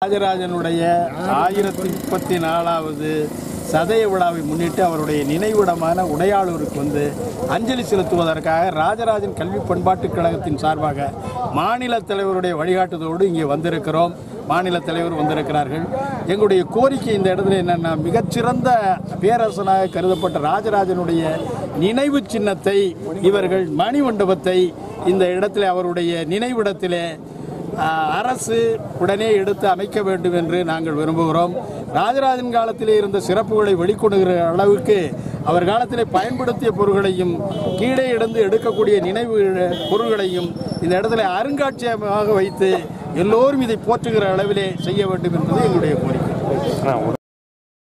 ராஜராஜனுடைய ஆயிரத்தி முப்பத்தி நாலாவது சதய விழாவை முன்னிட்டு அவருடைய நினைவிடமான உடையாளூருக்கு வந்து அஞ்சலி செலுத்துவதற்காக ராஜராஜன் கல்வி பண்பாட்டுக் கழகத்தின் சார்பாக மாநில தலைவருடைய வழிகாட்டுதலோடு இங்கே வந்திருக்கிறோம் மாநில தலைவர் வந்திருக்கிறார்கள் எங்களுடைய கோரிக்கை இந்த இடத்துல என்னன்னா மிகச்சிறந்த பேரரசனாக கருதப்பட்ட ராஜராஜனுடைய நினைவு சின்னத்தை இவர்கள் மணிமண்டபத்தை இந்த இடத்துல அவருடைய நினைவிடத்திலே ஆஹ், அரசு உடனே எடுத்து அமைக்க வேண்டும் என்று நாங்கள் விரும்புகிறோம் ராஜராஜன் காலத்திலே இருந்த சிறப்புகளை வெளிக்கொண்டுகிற அளவுக்கு அவர் காலத்திலே பயன்படுத்திய பொருள்களையும் கீழே இருந்து எடுக்கக்கூடிய நினைவு பொருள்களையும் இந்த இடத்துல அருங்காட்சியகமாக வைத்து எல்லோரும் இதை போற்றுகிற அளவிலே செய்ய வேண்டும் என்பது எங்களுடைய கோரிக்கை அண்ணா, ஒரு